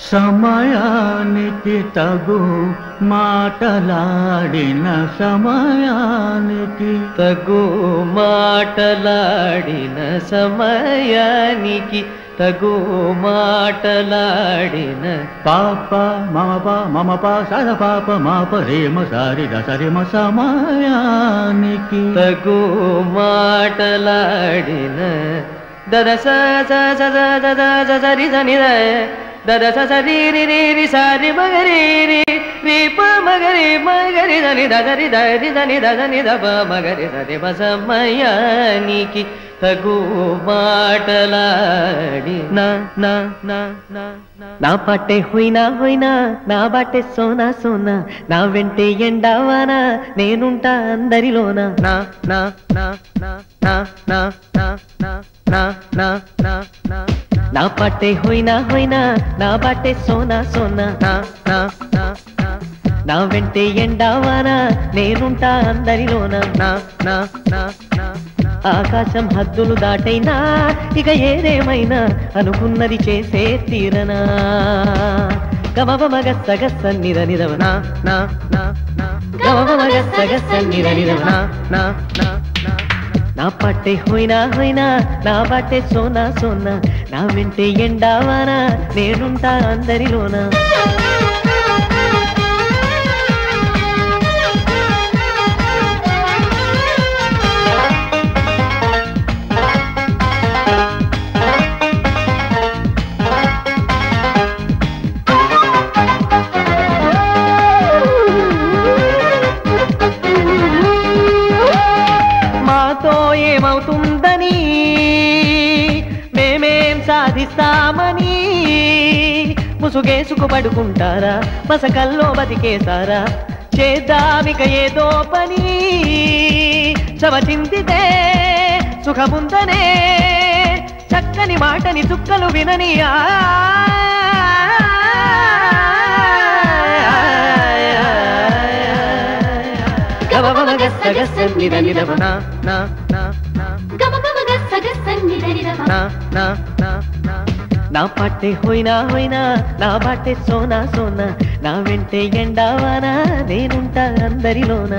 సమయానికి తగు మాటలాడిన సమయానికి తగు మాటలాడిన సమయానికి తగు మాటలాడిన పాప మమ పా మమ పా సర పాప మాప రేమ సారి దసరిమ సమయానికి తగు మాటలాడిన దద స స స స ద ద స స రి స ని ద దద స స రి రి రి రి స రి మ గ రి రి రి ప మ గ రి మ గ రి ద ని ద ద రి ద రి ద ని ద ద ని ద ప మ గ రి స రి మ సమయానికి తగు మాటలాడి నా నా నా నా నా పాటే హోయినా హోయినా నా బాటే సోనా సోనా నా వెంటే ఎండావానా నేనుంటా అందరిలోన నా నా నా నా నా నా నా నా నా నా నా నా నా పాటే హోయినా హోయినా నా బాటే సోనా సోనా నా నా నా నా నా వెంటే ఎండావానా నేనుంటా అందరిలోన నా నా నా నా ఆకాశం హద్దులు దాటైనా ఇక ఏదేమైనా అనుకున్నది చేసే తీరనా గమవ మగ సగస్స నిర నిరవ నా నా నా నా గమవ మగ సగస్స నిర నిరవ నా నా నా నా నా పట్టే హోయినా హోయినా నా బాటే సోనా సోనా నా వెంటే ఎండావానా నేనుంటా అందరిలోనా మాతో ఏమవుతుందని మేమేం సాధిస్తామని ముసుగేసుకు పడుకుంటారా మసకల్లో బతికేసారా చేద్దామిక ఏదో పని చవ చింతితే సుఖముందనే చక్కని మాటని చుక్కలు విననియా గమగమగ సగస్స నిద నిదవ నా నా నా నా గమగమగ సగసన్నిదనిదవ నా నా నా నా నా పాటే హోయినా హోయినా నా బాటే సోనా సోనా నా వెంటే ఎండావానా నేనుంటా అందరిలోన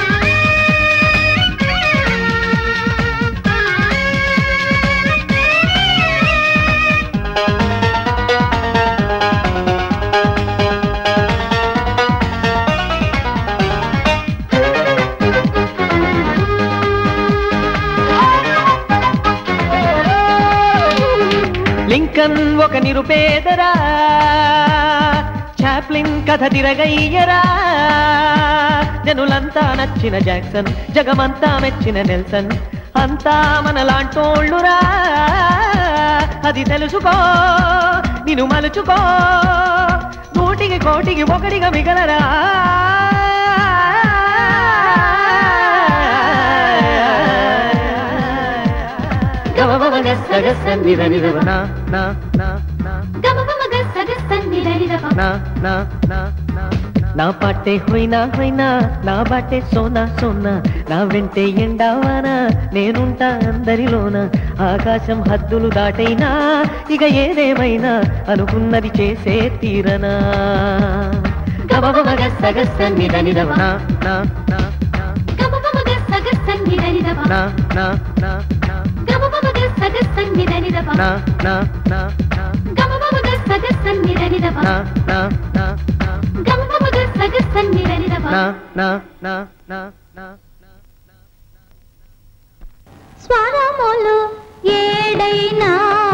లింకన్ ఒక నిరుపేదరా చాప్లిన్ కథ తిరగయ్యరా జనులంతా నచ్చిన జాక్సన్ జగమంతా మెచ్చిన నెల్సన్ అంతా మనలాంటోళ్ళురా అది తెలుసుకో నిన్ను మలుచుకో నూటికి కోటికి ఒకటిగా మిగలరా గమగమగ సగస నిర నిరవ నా నా నా నా గమగమగ సగసన్నిదనిదవ నా నా నా నా నా పాటే హోయినా హోయినా నా బాటే సోనా సోనా నా వెంటే ఎండావానా నేనుంటా అందరిలోన ఆకాశం హద్దులు దాటైనా ఇక ఏదేమైనా అనుకున్నది చేసే తీరనా గమగమగ సగస్స నిద నిదవ నా నా నా నా గమగమగ సగసన్నిదనిదవ నా నా నా నా గమగమగ సగసన్నిదనిదవ నా నా నా నా గమగమగ సగసన్నిదనిదవ నా నా నా నా గమగమగ సగసన్నిదనిదవ నా నా నా నా నా స్వరములు ఏడైనా